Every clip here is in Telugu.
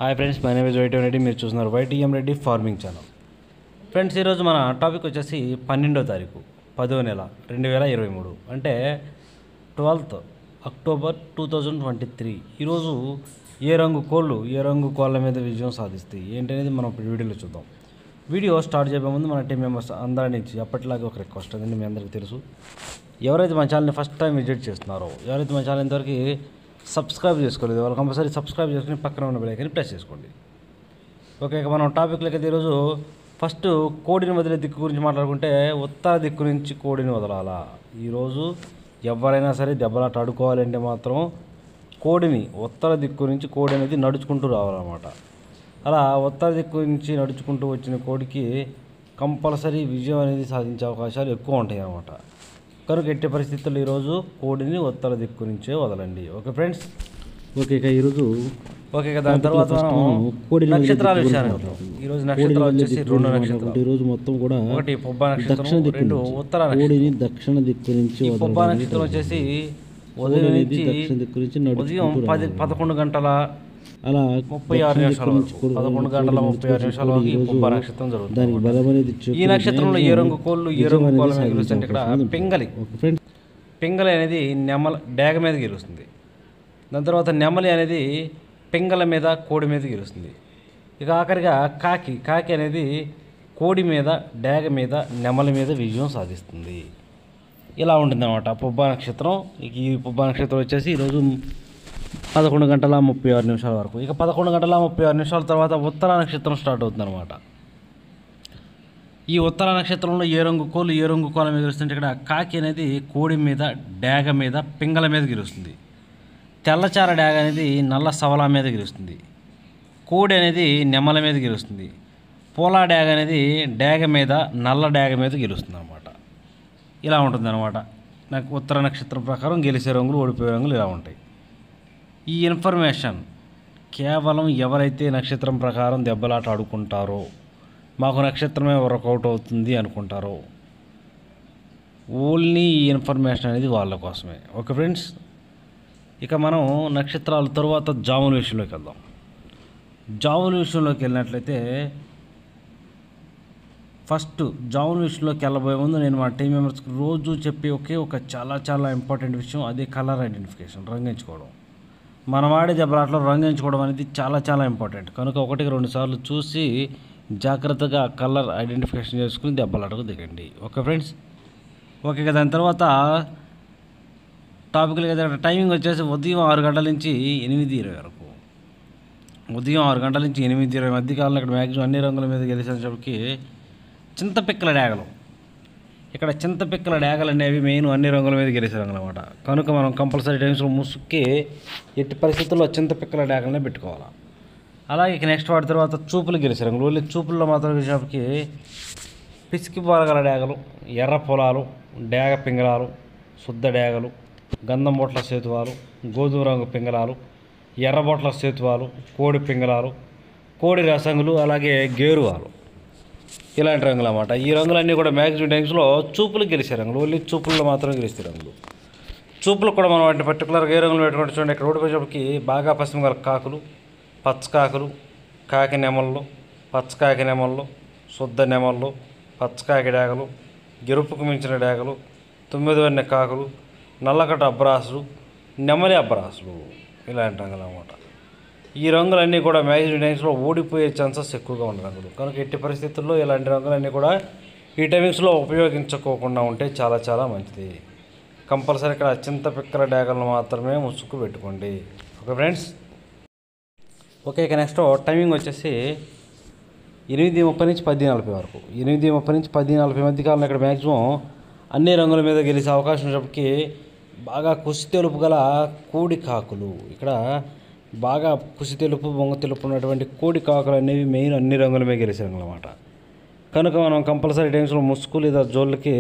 Hi friends my name is YTM Reddy మీరు చూస్తున్నారు YTM Reddy farming channel friends ఈరోజు మన టాపిక్ వచ్చేసి పన్నెండో తారీఖు పదో నెల రెండు వేల ఇరవై మూడు అంటే twelfth October two thousand twenty three ఈరోజు ఏ రంగు కోళ్ళు ఏ రంగు కోళ్ళ మీద విజయం సాధిస్తాయి ఏంటనేది మనం ఇప్పుడు వీడియోలో చూద్దాం వీడియో స్టార్ట్ చేయబోయే ముందు మన టీం మెంబర్స్ అందరి నుంచి ఎప్పటిలాగే ఒక రిక్వెస్ట్ అదండి మీ అందరికీ తెలుసు ఎవరైతే మన ఛానల్ని ఫస్ట్ టైం విజిట్ చేస్తున్నారో ఎవరైతే మన ఛానల్ ఇంతవరకు సబ్స్క్రైబ్ చేసుకోలేదు వాళ్ళు కంపల్సరీ సబ్స్క్రైబ్ చేసుకుని పక్కన ఉన్న బెలైకని ప్రెస్ చేసుకోండి ఓకే ఇక మనం టాపిక్లకి అయితే ఈరోజు ఫస్ట్ కోడిని వదిలే దిక్కు గురించి మాట్లాడుకుంటే ఉత్తర దిక్కు నుంచి కోడిని వదలాలా ఈరోజు ఎవరైనా సరే దెబ్బలాట ఆడుకోవాలంటే మాత్రం కోడిని ఉత్తర దిక్కు నుంచి కోడి అనేది నడుచుకుంటూ రావాలన్నమాట అలా ఉత్తర దిక్కు నుంచి నడుచుకుంటూ వచ్చిన కోడికి కంపల్సరీ విజయం అనేది సాధించే అవకాశాలు ఎక్కువ ఉంటాయి అన్నమాట కనుక ఎట్టి పరిస్థితుల్లో ఈరోజు కోడిని ఉత్తర దిక్కు నుంచే వదలండి ఓకే ఫ్రెండ్స్ ఓకే ఇక ఈరోజు ఓకే కదా దాని తర్వాత మనం కోడిని నక్షత్రాల వదిలే విషయాన్ని దిక్కు వద్దాం. ఈరోజు కోడిని నక్షత్రాలు వదిలే వచ్చేసి దిక్కు రెండు గురించి నక్షత్రాలు మాట్లాడుకుంటే ఈరోజు మొత్తం కూడా ఒకటి పొబ్బ దక్షిణ నక్షత్రం దిక్కు రెండు నుంచి ఉత్తర నక్షత్రం కోడిని దక్షిణ దిక్కు నుంచి ఈ పొబ్బ వదలడం నక్షత్రం వచ్చేసి కోడి ఉదయం అనేది నుంచి దక్షిణ దిక్కు నుంచి ఉదయం నడుచుకుంటూ పది రావాలి. పదకొండు గంటల అలా ముప్పై ఆరు దక్షిణ నిమిషాల దిక్కు నుంచి వరకు కోడి- పదకొండు కోడి గంటల నడుచుకుంటూ ముప్పై ఆరు నిమిషాల కోడి వరకు ఈ ఈరోజు పొబ్బ నక్షత్రం జరుగుతుంది దానికి బలం అనేది ఈ నక్షత్రంలో ఏ రంగు కోళ్ళు ఏ రంగు కోళ్ళ మీద గెలుస్తుంది ఇక్కడ పింగలి ఫ్రెండ్స్ పింగలి అనేది నెమల డేగ మీద గెలుస్తుంది దాని తర్వాత నెమలి అనేది పింగల మీద కోడి మీద గెలుస్తుంది ఇక ఆఖరిగా కాకి కాకి అనేది కోడి మీద డేగ మీద నెమలి మీద విజయం సాధిస్తుంది ఇలా ఉంటుంది అనమాట పుబ్బా నక్షత్రం ఇక ఈ పుబ్బా నక్షత్రం వచ్చేసి ఈరోజు పదకొండు గంటల ముప్పై ఆరు నిమిషాల వరకు ఇక పదకొండు గంటల ముప్పై ఆరు నిమిషాల తర్వాత ఉత్తర నక్షత్రం స్టార్ట్ అవుతుంది అనమాట ఈ ఉత్తర నక్షత్రంలో ఏ రంగు కోళ్ళు ఏ రంగు కోళ్ళ మీద గెలుస్తుంటే ఇక్కడ కాకి అనేది కోడి మీద డేగ మీద పింగళ మీద గెలుస్తుంది తెల్లచార డేగ అనేది నల్ల సవల మీద గెలుస్తుంది కోడి అనేది నెమల మీద గెలుస్తుంది పోలా డేగ అనేది డేగ మీద నల్ల డేగ మీద గెలుస్తుంది అనమాట ఇలా ఉంటుంది అనమాట నాకు ఉత్తర నక్షత్రం ప్రకారం గెలిచే రంగులు ఓడిపోయే రంగులు ఇలా ఉంటాయి ఈ ఇన్ఫర్మేషన్ కేవలం ఎవరైతే నక్షత్రం ప్రకారం దెబ్బలాట ఆడుకుంటారో మాకు నక్షత్రమే వర్కౌట్ అవుతుంది అనుకుంటారో ఓన్లీ ఈ ఇన్ఫర్మేషన్ అనేది వాళ్ళ కోసమే ఓకే ఫ్రెండ్స్ ఇక మనం నక్షత్రాల తరువాత జాముల విషయంలోకి వెళ్దాం జాముల విషయంలోకి వెళ్ళినట్లయితే ఫస్ట్ జాముల విషయంలోకి వెళ్ళబోయే ముందు నేను మా టీం మెంబర్స్కి రోజు చెప్పే ఒకే ఒక చాలా చాలా ఇంపార్టెంట్ విషయం అదే కలర్ ఐడెంటిఫికేషన్ రంగించుకోవడం మనం ఆడే దెబ్బలాట్లో రంగించుకోవడం అనేది చాలా చాలా ఇంపార్టెంట్ కనుక ఒకటికి రెండు సార్లు చూసి జాగ్రత్తగా కలర్ ఐడెంటిఫికేషన్ చేసుకుని దెబ్బలాటకు దిగండి ఓకే ఫ్రెండ్స్ ఓకే కదా దాని తర్వాత టాపిక్లు కదా టైమింగ్ వచ్చేసి ఉదయం ఆరు గంటల నుంచి ఎనిమిది ఇరవై వరకు ఉదయం ఆరు గంటల నుంచి ఎనిమిది ఇరవై మధ్య కాలంలో ఇక్కడ మ్యాక్సిమం అన్ని రంగుల మీద గెలిచేటప్పటికి చింతపిక్కల డేగలు ఇక్కడ చింతపిక్కల డేగలు అనేవి మెయిన్ అన్ని రంగుల మీద గెలిచే రంగులు అనమాట కనుక మనం కంపల్సరీ టైమ్స్లో ముసుక్కి ఎట్టి పరిస్థితుల్లో చింతపిక్కల డేగలనే పెట్టుకోవాలి అలాగే ఇక నెక్స్ట్ వాటి తర్వాత చూపులు గెలిచే రంగులు ఓన్లీ చూపుల్లో మాత్రం గెలిచేటప్పటికి పిసికి పోరగల డేగలు ఎర్ర పొలాలు డేగ పింగళాలు శుద్ధ డేగలు గంధం బొట్ల సేతువాలు గోధుమ రంగు పింగళాలు ఎర్ర బొట్ల సేతువాలు కోడి పింగళాలు కోడి రసంగులు అలాగే గేరువాలు ఇలాంటి రంగులు అన్నమాట ఈ రంగులన్నీ కూడా మ్యాక్సిమం టైమ్స్లో చూపులు గెలిచే రంగులు ఓన్లీ చూపుల్లో మాత్రం గెలిచే రంగులు చూపులు కూడా మనం వాటిని పర్టికులర్గా ఏ రంగులు పెట్టుకుంటే చూడండి ఇక్కడ ఓడిపోయేటప్పటికి బాగా పశ్చిమ గల కాకులు పచ్చకాకులు కాకి నెమళ్ళు పచ్చకాకి నెమళ్ళు శుద్ధ నెమళ్ళు పచ్చకాకి డేగలు గెరుపుకు మించిన డేగలు తొమ్మిది వన్నె కాకులు నల్లకట్ట అబ్బరాసులు నెమలి అబ్బరాసులు ఇలాంటి రంగులు అన్నమాట ఈ రంగులన్నీ కూడా మ్యాక్సిమం టైమ్స్లో ఓడిపోయే ఛాన్సెస్ ఎక్కువగా ఉన్న రంగులు కనుక ఎట్టి పరిస్థితుల్లో ఇలాంటి రంగులన్నీ కూడా ఈ టైమింగ్స్లో ఉపయోగించుకోకుండా ఉంటే చాలా చాలా మంచిది కంపల్సరీ ఇక్కడ చింత పిక్కల డేగలను మాత్రమే ముసుగు పెట్టుకోండి ఓకే ఫ్రెండ్స్ ఓకే ఇక నెక్స్ట్ టైమింగ్ వచ్చేసి ఎనిమిది ముప్పై నుంచి పది నలభై వరకు ఎనిమిది ముప్పై నుంచి పది నలభై మధ్య కాలంలో ఇక్కడ మ్యాక్సిమం అన్ని రంగుల మీద గెలిచే అవకాశం ఉన్నప్పటికీ బాగా కుసి తెలుపు గల కోడి కాకులు ఇక్కడ బాగా కుసి తెలుపు బొంగ తెలుపు ఉన్నటువంటి కోడి కాకులు అనేవి మెయిన్ అన్ని రంగుల మీద గెలిచే రంగులు అన్నమాట కనుక మనం కంపల్సరీ టైమ్స్లో ముసుగు లేదా జోళ్ళకి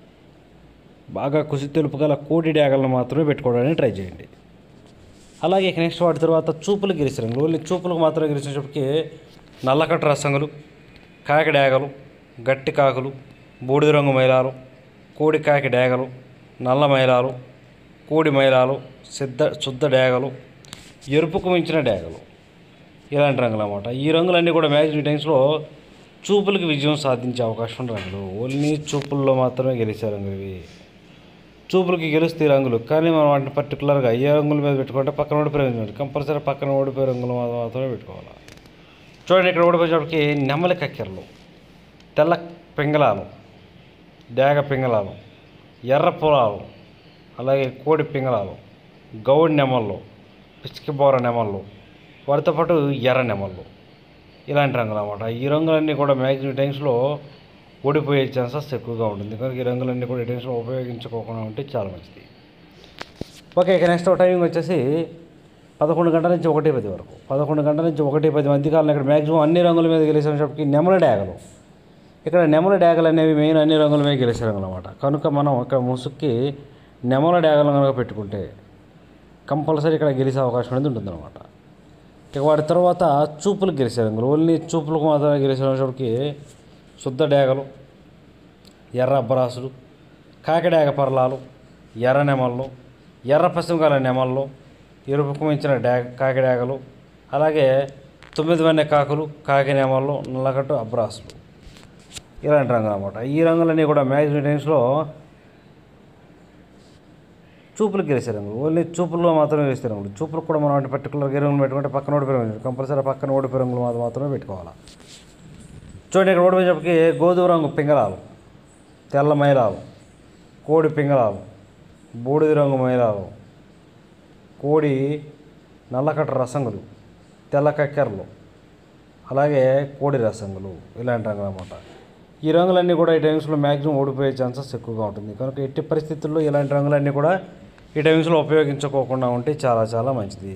బాగా కుసి తెలుపు గల కోడి డ్యాగలను మాత్రమే పెట్టుకోవడానికి ట్రై చేయండి అలాగే ఇక నెక్స్ట్ వాటి తర్వాత చూపులు గెలిచిన రంగులు ఓన్లీ చూపులకు మాత్రమే గెలిచినప్పటికీ నల్లకట్ట రసంగులు కాకి డేగలు గట్టి కాకులు బూడిద రంగు మైలాలు కోడి కాకి డేగలు నల్ల మైలాలు కోడి మైలాలు సిద్ధ శుద్ధ డేగలు ఎరుపుకు మించిన డేగలు ఇలాంటి రంగులు అన్నమాట ఈ రంగులన్నీ కూడా మ్యాక్సిమం టైమ్స్లో చూపులకి విజయం సాధించే అవకాశం ఉన్న రంగులు ఓన్లీ చూపుల్లో మాత్రమే గెలిచే రంగులు ఇవి చూపులకి గెలుస్తే ఈ రంగులు కానీ మనం వాటిని పర్టికులర్గా ఏ రంగుల మీద పెట్టుకుంటే పక్కన ఓడిపోయే రంగులు కంపల్సరీ పక్కన ఓడిపోయే రంగులు మాత్రం- మాత్రమే పెట్టుకోవాలి చూడండి ఇక్కడ ఓడిపోయేటప్పటికి నెమలి కక్కెరలు తెల్ల పింగళాలు డేగ పింగళాలు ఎర్ర పొలాలు అలాగే కోడి పింగళాలు గౌడి నెమళ్ళు పిచ్చికిబోర నెమళ్ళు వాటితో పాటు ఎర్ర నెమళ్ళు ఇలాంటి రంగులు అన్నమాట ఈ రంగులన్నీ కూడా మ్యాక్సిమం టైమ్స్లో ఓడిపోయే ఛాన్సెస్ ఎక్కువగా ఉంటుంది కనుక ఈ రంగులన్నీ కూడా ఈ టైమ్స్లో ఉపయోగించుకోకుండా ఉంటే చాలా మంచిది ఓకే ఇక నెక్స్ట్ టైమింగ్ వచ్చేసి పదకొండు గంటల నుంచి ఒకటి పది వరకు పదకొండు గంటల నుంచి ఒకటి పది మధ్యకాలంలో ఇక్కడ మ్యాక్సిమం అన్ని రంగుల మీద గెలిచేటప్పటికి నెమల డ్యాగలు ఇక్కడ నెమల డ్యాగలు అనేవి మెయిన్ అన్ని రంగుల మీద గెలిచే రంగులు అనమాట కనుక మనం ఇక్కడ ముసుక్కి నెమల డ్యాగలు కనుక పెట్టుకుంటే కంపల్సరీ ఇక్కడ గెలిచే అవకాశం అనేది ఉంటుందన్నమాట ఇక వాటి తర్వాత చూపులకు గెలిచే రంగులు ఓన్లీ చూపులకు మాత్రమే గెలిచేటప్పటికి శుద్ధ డేగలు ఎర్ర అబ్బరాసులు కాకిడాగ పర్లాలు ఎర్ర నెమళ్ళు ఎర్ర పశ్చిమకాల నెమళ్ళు ఎరుపుకు మించిన డా కాకిడాగలు అలాగే తొమ్మిది వన్నె కాకులు కాకి నెమళ్ళు నల్లగట్టు అబ్రాసులు ఇలాంటి రంగులు అనమాట ఈ రంగులన్నీ కూడా మ్యాక్సిమం టైమ్స్లో చూపులకు గెలిచే రంగులు ఓన్లీ చూపుల్లో మాత్రమే గెలిచే రంగులు చూపులకు కూడా మనం అంటే పర్టికులర్ రంగులు పెట్టుకుంటే పక్కన ఓడిపోయే రంగులు కంపల్సరీ పక్కన ఓడిపోయే రంగులు మాత్రం మాత్రమే పెట్టుకోవాలి చూడండి ఇక్కడ ఓడిపోయేటప్పటికి గోధుమ రంగు పింగళాలు తెల్ల మైలాలు కోడి పింగళాలు బూడిద రంగు మైలాలు కోడి నల్లకట్ట రసంగులు తెల్ల కక్కెరలు అలాగే కోడి రసంగులు ఇలాంటి రంగులు అన్నమాట ఈ రంగులన్నీ కూడా ఈ టైమ్స్లో మ్యాక్సిమం ఓడిపోయే ఛాన్సెస్ ఎక్కువగా ఉంటుంది కనుక ఎట్టి పరిస్థితుల్లో ఇలాంటి రంగులన్నీ కూడా ఈ టైమ్స్లో ఉపయోగించుకోకుండా ఉంటే చాలా చాలా మంచిది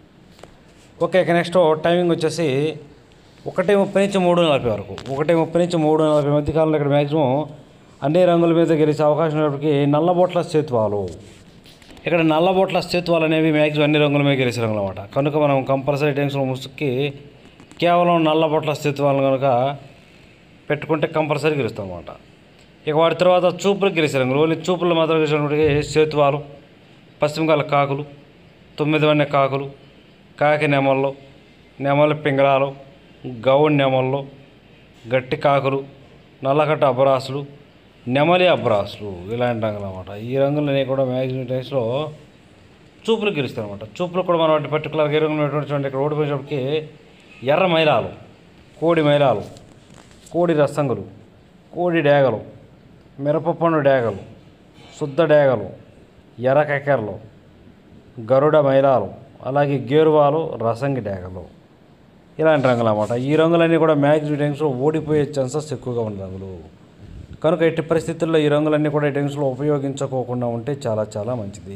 ఓకే ఇక నెక్స్ట్ టైమింగ్ వచ్చేసి ఒకటి ముప్పై నుంచి మూడు నలభై వరకు ఒకటి ముప్పై నుంచి మూడు నలభై మధ్య కాలంలో ఇక్కడ మ్యాక్సిమం అన్ని రంగుల మీద గెలిచే అవకాశం ఉన్నప్పటికీ నల్లబొట్ల సేతువాలు ఇక్కడ నల్లబొట్ల సేతువాలు అనేవి మ్యాక్సిమం అన్ని రంగుల మీద గెలిచే రంగులు అనమాట కనుక మనం కంపల్సరీ టైమ్స్లో ముసుక్కి కేవలం నల్లబొట్ల సేతువాలను కనుక పెట్టుకుంటే కంపల్సరీ గెలుస్తాం అనమాట ఇక వాటి తర్వాత చూపులకు గెలిచే రంగులు ఓన్లీ చూపులు మాత్రం గెలిచినప్పటికీ సేతువాలు పశ్చిమకాల కాకులు తొమ్మిది వన్నె కాకులు కాకి నెమళ్ళు నెమలి పింగళాలు గౌడ్ నెమళ్ళు గట్టి కాకులు నల్లకట్ట అబ్రాసులు నెమలి అబ్రాసులు ఇలాంటి రంగులు అనమాట ఈ రంగులన్నీ కూడా మ్యాక్సిమం టైమ్స్లో చూపులు గెలుస్తాయి అనమాట చూపులు కూడా మనం వాటి పర్టికులర్ ఏ రంగులు ఉన్నటువంటి చూడండి ఇక్కడ ఓడిపోయేటప్పటికి ఎర్ర మైలాలు కోడి మైలాలు కోడి రసంగులు కోడి డేగలు మిరపపండు డేగలు శుద్ధ డేగలు ఎర్ర కక్కెరలు గరుడ మైలాలు అలాగే గేరువాలు రసంగి డేగలు ఇలాంటి రంగులు అన్నమాట ఈ రంగులన్నీ కూడా మ్యాక్సిమం టైమ్స్లో ఓడిపోయే ఛాన్సెస్ ఎక్కువగా ఉన్న రంగులు కనుక ఎట్టి పరిస్థితుల్లో ఈ రంగులన్నీ కూడా ఈ టైమ్స్లో ఉపయోగించుకోకుండా ఉంటే చాలా చాలా మంచిది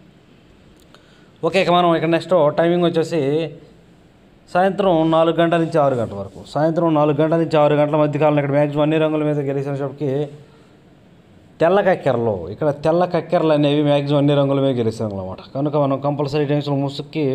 ఓకే ఇక మనం ఇక నెక్స్ట్ టైమింగ్ వచ్చేసి సాయంత్రం నాలుగు గంటల నుంచి ఆరు గంటల వరకు సాయంత్రం నాలుగు గంటల నుంచి ఆరు గంటల మధ్య కాలంలో ఇక్కడ మ్యాక్సిమం అన్ని రంగుల మీద గెలిచినప్పటికి తెల్ల కక్కెరలు ఇక్కడ తెల్ల కక్కెరలు అనేవి మ్యాక్సిమం అన్ని రంగుల మీద గెలిచాం అనమాట కనుక మనం కంపల్సరీ టైమ్స్లో ముసుక్కి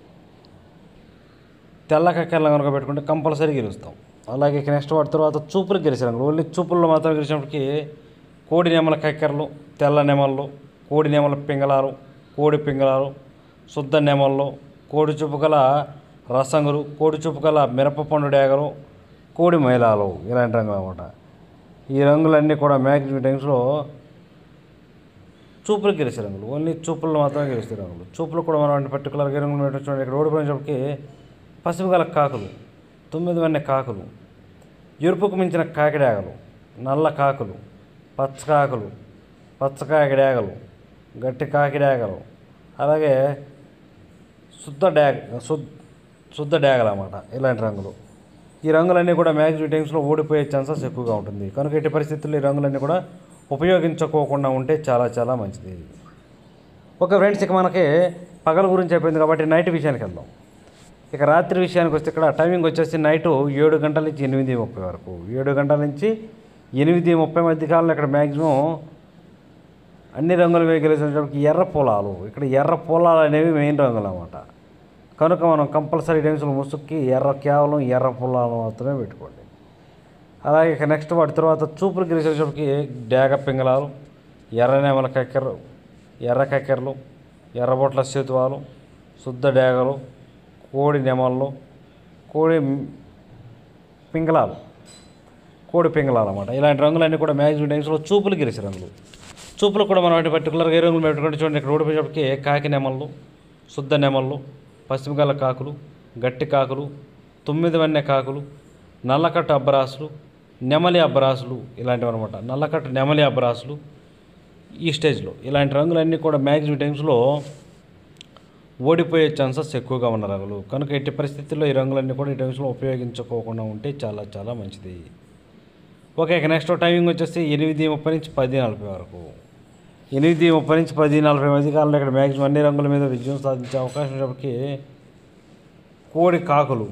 తెల్ల కక్కెరలు కనుక పెట్టుకుంటే కంపల్సరీ గెలుస్తాం అలాగే ఇక నెక్స్ట్ వాటి తర్వాత చూపులకు గెలిచే రంగులు ఓన్లీ చూపుల్లో మాత్రం గెలిచినప్పటికి కోడి నెమల కక్కెరలు తెల్ల నెమళ్ళు కోడి నెమల పింగళాలు కోడి పింగళాలు శుద్ధ నెమళ్ళు కోడి చూపు గల రసంగులు కోడి చూపు గల మిరపపండు డేగలు కోడి మైలాలు ఇలాంటి రంగులు అనమాట ఈ రంగులన్నీ కూడా మ్యాక్సిమం టైమ్స్లో చూపులకు గెలిచే రంగులు ఓన్లీ చూపుల్లో మాత్రమే గెలిచే రంగులు చూపులు కూడా మనం అంటే పర్టికులర్గా రంగులు పెట్టచ్చు ఇక్కడ ఓడిపోయినప్పటికీ పసుపు గల కాకులు తొమ్మిది వన్నె కాకులు ఎరుపుకు మించిన కాకిడాగలు నల్ల కాకులు పచ్చ కాకులు పచ్చ కాకిడాగలు గట్టి కాకిడాగలు అలాగే శుద్ధ డ్యాగ్ శుద్ధ శుద్ధ డ్యాగలు అన్నమాట ఇలాంటి రంగులు ఈ రంగులన్నీ కూడా మ్యాక్సిమం టైమ్స్లో ఓడిపోయే ఛాన్సెస్ ఎక్కువగా ఉంటుంది కనుక ఎట్టి పరిస్థితుల్లో ఈ రంగులన్నీ కూడా ఉపయోగించుకోకుండా ఉంటే చాలా చాలా మంచిది ఓకే ఫ్రెండ్స్ ఇక మనకి పగల గురించి అయిపోయింది కాబట్టి నైట్ విషయానికి వెళ్దాం ఇక రాత్రి విషయానికి వస్తే ఇక్కడ టైమింగ్ వచ్చేసి నైట్ ఏడు గంటల నుంచి ఎనిమిది ముప్పై వరకు ఏడు గంటల నుంచి ఎనిమిది ముప్పై మధ్య కాలంలో ఇక్కడ మ్యాక్సిమం అన్ని రంగులు వేయగలిగినప్పటికి ఎర్ర పొలాలు ఇక్కడ ఎర్ర పొలాలు అనేవి మెయిన్ రంగులు అన్నమాట కనుక మనం కంపల్సరీ టైమ్స్లో ముసుక్కి ఎర్ర కేవలం ఎర్ర పొలాలు మాత్రమే పెట్టుకోండి అలాగే ఇక నెక్స్ట్ వాటి తర్వాత చూపులు గెలిచేటప్పటికి డేగ పింగళాలు ఎర్ర నెమల కక్కెర ఎర్ర కక్కెరలు ఎర్రబొట్ల సేతువాలు శుద్ధ డేగలు కోడి నెమళ్ళు కోడి పింగళాలు కోడి పింగళాలు అన్నమాట ఇలాంటి రంగులన్నీ కూడా మ్యాక్సిమం టైమ్స్లో చూపులు గెలిచే రంగులు చూపులు కూడా మనం అంటే పర్టికులర్గా ఏ రంగులు పెట్టుకుంటే చూడండి ఇక్కడ ఓడిపోయేటప్పటికి కాకి నెమళ్ళు శుద్ధ నెమళ్ళు పశ్చిమగల కాకులు గట్టి కాకులు తొమ్మిది వన్నె కాకులు నల్లకట్టు అబ్బరాసులు నెమలి అబ్బరాసులు ఇలాంటివి అనమాట నల్లకట్టు నెమలి అబ్బరాసులు ఈ స్టేజ్లో ఇలాంటి రంగులన్నీ కూడా మ్యాక్సిమం టైమ్స్లో ఓడిపోయే ఛాన్సెస్ ఎక్కువగా ఉన్న రంగులు కనుక ఎట్టి పరిస్థితుల్లో ఈ రంగులన్నీ కూడా ఈ టైమ్స్లో ఉపయోగించుకోకుండా ఉంటే చాలా చాలా మంచిది ఓకే ఇక నెక్స్ట్ టైమింగ్ వచ్చేసి ఎనిమిది ముప్పై నుంచి పది నలభై వరకు ఎనిమిది ముప్పై నుంచి పది నలభై మధ్య కాలంలో ఇక్కడ మ్యాక్సిమం అన్ని రంగుల మీద విజయం సాధించే అవకాశం ఉన్నప్పటికీ కోడి కాకులు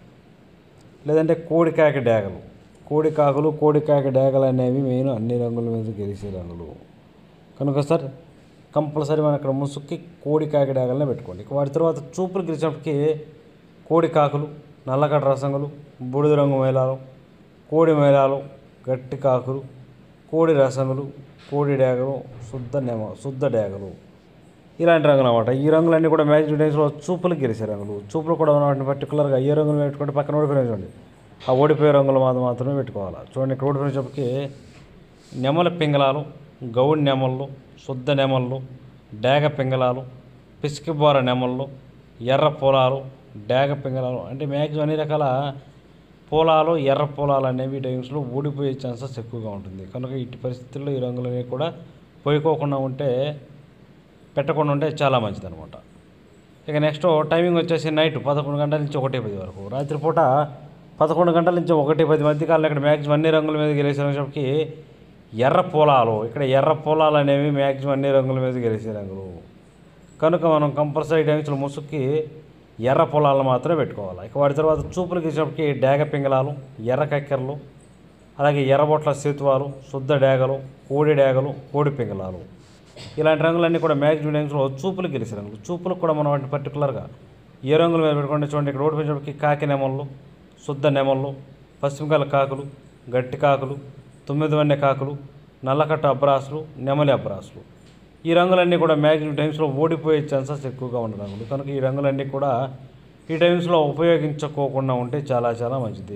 లేదంటే కోడి కాకి డేగలు కోడి కాకులు కోడి కాకి డేగలు అనేవి మెయిన్ అన్ని రంగుల మీద గెలిచే రంగులు కనుక సార్ కంపల్సరీ మనం ఇక్కడ ముసుక్కి కోడి కాకి డేగలనే పెట్టుకోండి ఇక వాటి తర్వాత చూపులు గెలిచినప్పటికీ కోడి కాకులు నల్లగడ్డ రసంగులు బూడిద రంగు మేళాలు కోడి మేళాలు గట్టి కాకులు కోడి రసంగులు కోడి డేగలు శుద్ధ నెమ శుద్ధ డేగలు ఇలాంటి రంగులు అనమాట ఈ రంగులన్నీ కూడా మ్యాక్సిమం డేస్లో చూపులు గెలిచే రంగులు చూపులు కూడా వాటిని పర్టికులర్గా ఏ రంగులు పెట్టుకుంటే పక్కన ఓడిపోయిన చూడండి ఆ ఓడిపోయే రంగులు మాత్రం మాత్రమే పెట్టుకోవాలి చూడండి ఇక్కడ ఓడిపోయినప్పటికి నెమల పింగళాలు గౌడి నెమళ్ళు శుద్ధ నెమళ్ళు డేగ పింగళాలు పిసికిబోర నెమళ్ళు ఎర్ర పొలాలు డేగ పింగళాలు అంటే మ్యాక్సిమం అన్ని రకాల పొలాలు ఎర్ర పొలాలు అనేవి ఈ టైమ్స్లో ఊడిపోయే ఛాన్సెస్ ఎక్కువగా ఉంటుంది కనుక ఇట్టి పరిస్థితుల్లో ఈ రంగులనేవి కూడా పోయికోకుండా ఉంటే పెట్టకుండా ఉంటే చాలా మంచిది అనమాట ఇక నెక్స్ట్ టైమింగ్ వచ్చేసి నైట్ పదకొండు గంటల నుంచి ఒకటి పది వరకు రాత్రిపూట పదకొండు గంటల నుంచి ఒకటి పది మధ్య కాలంలో ఇక్కడ మ్యాక్సిమం అన్ని రంగుల మీద గెలిచేసరికి ఎర్ర పొలాలు ఇక్కడ ఎర్ర పొలాలు అనేవి మ్యాక్సిమం అన్ని రంగుల మీద గెలిచే రంగులు కనుక మనం కంపల్సరీ టైమ్స్లో ముసుక్కి ఎర్ర పొలాలు మాత్రమే పెట్టుకోవాలి ఇక వాటి తర్వాత చూపులు గీసేటప్పటికి డేగ పింగళాలు ఎర్ర కక్కెరలు అలాగే ఎర్రబొట్ల సేతువాలు శుద్ధ డేగలు కోడి డేగలు కోడి పింగళాలు ఇలాంటి రంగులన్నీ కూడా మ్యాక్సిమం టైమ్స్లో చూపులు గెలిచే రంగులు చూపులకు కూడా మనం వాటిని పర్టికులర్గా ఏ రంగుల మీద పెట్టుకుంటే చూడండి ఇక్కడ ఓడిపోయేటప్పటికి కాకి నెమళ్ళు శుద్ధ నెమళ్ళు పశ్చిమకాల కాకులు గట్టి కాకులు తొమ్మిది వన్నె కాకులు నల్లకట్ట అబ్రాసులు నెమలి అబ్రాసులు ఈ రంగులన్నీ కూడా మ్యాక్సిమం టైమ్స్లో ఓడిపోయే ఛాన్సెస్ ఎక్కువగా ఉన్న రంగులు కనుక ఈ రంగులన్నీ కూడా ఈ టైమ్స్లో ఉపయోగించుకోకుండా ఉంటే చాలా చాలా మంచిది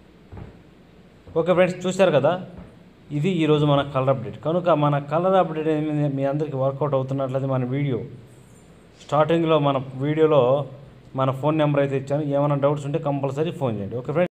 ఓకే ఫ్రెండ్స్ చూశారు కదా ఇది ఈరోజు మన కలర్ అప్డేట్ కనుక మన కలర్ అప్డేట్ అనేది మీ అందరికీ వర్కౌట్ అవుతున్నట్లయితే మన వీడియో స్టార్టింగ్లో మన వీడియోలో మన ఫోన్ నెంబర్ అయితే ఇచ్చాను ఏమైనా డౌట్స్ ఉంటే కంపల్సరీ ఫోన్ చేయండి ఓకే ఫ్రెండ్స్